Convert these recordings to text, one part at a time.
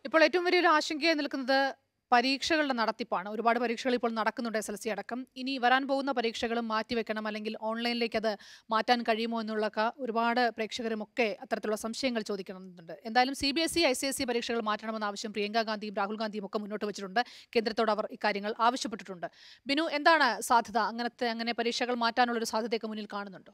ഇപ്പോൾ ഏറ്റവും വലിയൊരു ആശങ്കയായി നിൽക്കുന്നത് പരീക്ഷകളുടെ നടത്തിപ്പാണ് ഒരുപാട് പരീക്ഷകൾ ഇപ്പോൾ നടക്കുന്നുണ്ട് എസ് എൽ സി അടക്കം ഇനി വരാൻ പോകുന്ന പരീക്ഷകളും മാറ്റിവെക്കണം അല്ലെങ്കിൽ ഓൺലൈനിലേക്ക് അത് മാറ്റാൻ കഴിയുമോ എന്നുള്ളൊക്കെ ഒരുപാട് പ്രേക്ഷകരും ഒക്കെ അത്തരത്തിലുള്ള സംശയങ്ങൾ ചോദിക്കുന്നുണ്ട് എന്തായാലും C B S E I C S E പരീക്ഷകൾ മാറ്റണമെന്ന ആവശ്യം പ്രിയങ്ക ഗാന്ധിയും രാഹുൽ ഗാന്ധിയും ഒക്കെ മുന്നോട്ട് വെച്ചിട്ടുണ്ട് കേന്ദ്രത്തോട് അവർ ഇക്കാര്യങ്ങൾ ആവശ്യപ്പെട്ടിട്ടുണ്ട് ബിനു എന്താണ് സാധ്യത അങ്ങനത്തെ അങ്ങനെ പരീക്ഷകൾ മാറ്റാനുള്ളൊരു സാധ്യതയൊക്കെ മുന്നിൽ കാണുന്നുണ്ടോ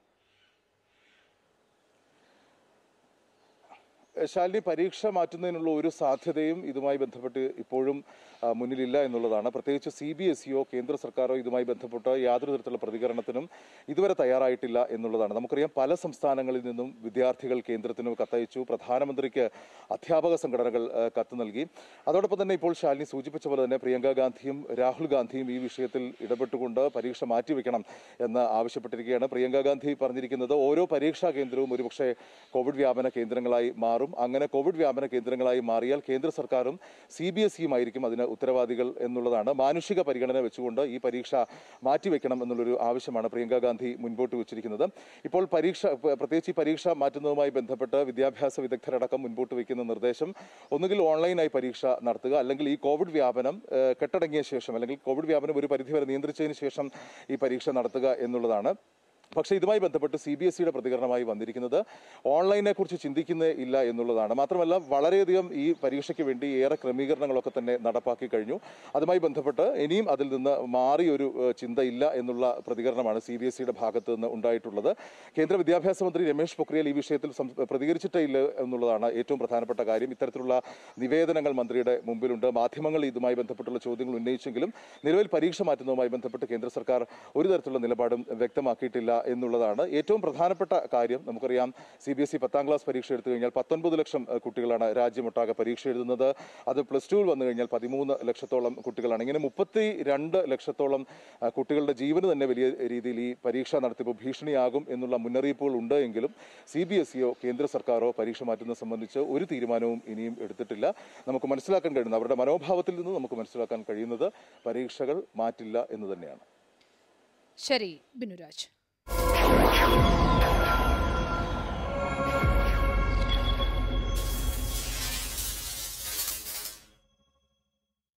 ശാലിനി പരീക്ഷ മാറ്റുന്നതിനുള്ള ഒരു സാധ്യതയും ഇതുമായി ബന്ധപ്പെട്ട് ഇപ്പോഴും ആ, മുന്നിലില്ല എന്നുള്ളതാണ് പ്രത്യേകിച്ച് സി ബി എസ് ഇയോ കേന്ദ്ര സർക്കാരോ ഇതുമായി ബന്ധപ്പെട്ട് യാതൊരു തരത്തിലുള്ള പ്രതികരണത്തിനും ഇതുവരെ തയ്യാറായിട്ടില്ല എന്നുള്ളതാണ് നമുക്കറിയാം പല സംസ്ഥാനങ്ങളിൽ നിന്നും വിദ്യാർത്ഥികൾ കേന്ദ്രത്തിന് കത്തയച്ചു പ്രധാനമന്ത്രിക്ക് അധ്യാപക സംഘടനകൾ ആ, കത്ത് നൽകി അതോടൊപ്പം തന്നെ ഇപ്പോൾ ശാലിനി സൂചിപ്പിച്ച പോലെ തന്നെ പ്രിയങ്ക ഗാന്ധിയും രാഹുൽ ഗാന്ധിയും ഈ വിഷയത്തിൽ ഇടപെട്ടുകൊണ്ട് പരീക്ഷ മാറ്റിവെക്കണം എന്ന് ആവശ്യപ്പെട്ടിരിക്കുകയാണ് പ്രിയങ്ക ഗാന്ധി പറഞ്ഞിരിക്കുന്നത് ഓരോ പരീക്ഷാ കേന്ദ്രവും ഒരുപക്ഷെ കോവിഡ് വ്യാപന കേന്ദ്രങ്ങളായി മാറും അങ്ങനെ കോവിഡ് വ്യാപന കേന്ദ്രങ്ങളായി മാറിയാൽ കേന്ദ്ര സർക്കാരും സി ബി എസ് ഇയും ആയിരിക്കും അതിന് ഉത്തരവാദികൾ എന്നുള്ളതാണ് മാനുഷിക പരിഗണന വെച്ചുകൊണ്ട് ഈ പരീക്ഷ മാറ്റിവെക്കണം എന്നുള്ളൊരു ആവശ്യമാണ് പ്രിയങ്ക ഗാന്ധി മുൻപോട്ട് വെച്ചിരിക്കുന്നത് ഇപ്പോൾ പരീക്ഷ പ- പ്രത്യേകിച്ച് ഈ പരീക്ഷ മാറ്റുന്നതുമായി ബന്ധപ്പെട്ട് വിദ്യാഭ്യാസ വിദഗ്ധരടക്കം മുൻപോട്ട് വയ്ക്കുന്ന നിർദ്ദേശം ഒന്നുകിൽ ഓൺലൈനായി പരീക്ഷ നടത്തുക അല്ലെങ്കിൽ ഈ കോവിഡ് വ്യാപനം ഏഹ്, കെട്ടടങ്ങിയ ശേഷം അല്ലെങ്കിൽ കോവിഡ് വ്യാപനം ഒരു പരിധിവരെ നിയന്ത്രിച്ചതിന് ശേഷം ഈ പരീക്ഷ നടത്തുക എന്നുള്ളതാണ് പക്ഷേ ഇതുമായി ബന്ധപ്പെട്ട് സി ബി എസ് സിയുടെ പ്രതികരണമായി വന്നിരിക്കുന്നത് ഓൺലൈനെ കുറിച്ച് ചിന്തിക്കുന്നേ ഇല്ല എന്നുള്ളതാണ് മാത്രമല്ല വളരെയധികം ഈ പരീക്ഷയ്ക്ക് വേണ്ടി ഏറെ ക്രമീകരണങ്ങളൊക്കെ തന്നെ നടപ്പാക്കി കഴിഞ്ഞു അതുമായി ബന്ധപ്പെട്ട് ഇനിയും അതിൽ നിന്ന് മാറിയൊരു ഏഹ്, ചിന്തയില്ല എന്നുള്ള പ്രതികരണമാണ് സി ബി എസ് സിയുടെ ഭാഗത്ത് നിന്ന് ഉണ്ടായിട്ടുള്ളത് കേന്ദ്ര വിദ്യാഭ്യാസ മന്ത്രി രമേശ് പൊക്രിയാൽ ഈ വിഷയത്തിൽ സം- പ്രതികരിച്ചിട്ടേ ഇല്ല എന്നുള്ളതാണ് ഏറ്റവും പ്രധാനപ്പെട്ട കാര്യം ഇത്തരത്തിലുള്ള നിവേദനങ്ങൾ മന്ത്രിയുടെ മുമ്പിലുണ്ട് മാധ്യമങ്ങൾ ഇതുമായി ബന്ധപ്പെട്ടുള്ള ചോദ്യങ്ങൾ ഉന്നയിച്ചെങ്കിലും നിലവിൽ പരീക്ഷ മാറ്റുന്നതുമായി ബന്ധപ്പെട്ട് കേന്ദ്ര സർക്കാർ ഒരു തരത്തിലുള്ള നിലപാടും വ്യക്തമാക്കിയിട്ടില്ല എന്നുള്ളതാണ് ഏറ്റവും പ്രധാനപ്പെട്ട കാര്യം നമുക്കറിയാം സി ബി എസ് ഇ പത്താം ക്ലാസ് പരീക്ഷ എടുത്തു കഴിഞ്ഞാൽ പത്തൊൻപത് ലക്ഷം ഏഹ്, കുട്ടികളാണ് രാജ്യമൊട്ടാകെ പരീക്ഷ എഴുതുന്നത് അത് പ്ലസ് ടുവിൽ വന്നു കഴിഞ്ഞാൽ പതിമൂന്ന് ലക്ഷത്തോളം കുട്ടികളാണ് ഇങ്ങനെ മുപ്പത്തി രണ്ട് ലക്ഷത്തോളം ആ, കുട്ടികളുടെ ജീവന് തന്നെ വലിയ രീതിയിൽ ഈ പരീക്ഷ നടത്തിപ്പ് ഭീഷണിയാകും എന്നുള്ള മുന്നറിയിപ്പുകൾ ഉണ്ട് എങ്കിലും സി ബി എസ് ഇയോ കേന്ദ്ര സർക്കാരോ പരീക്ഷ മാറ്റുന്നത് സംബന്ധിച്ച് ഒരു തീരുമാനവും ഇനിയും എടുത്തിട്ടില്ല നമുക്ക് മനസ്സിലാക്കാൻ കഴിയുന്നത് അവരുടെ മനോഭാവത്തിൽ നിന്ന് നമുക്ക് മനസ്സിലാക്കാൻ കഴിയുന്നത് പരീക്ഷകൾ മാറ്റില്ല എന്ന് തന്നെയാണ് ശരി ബിനുരാജ്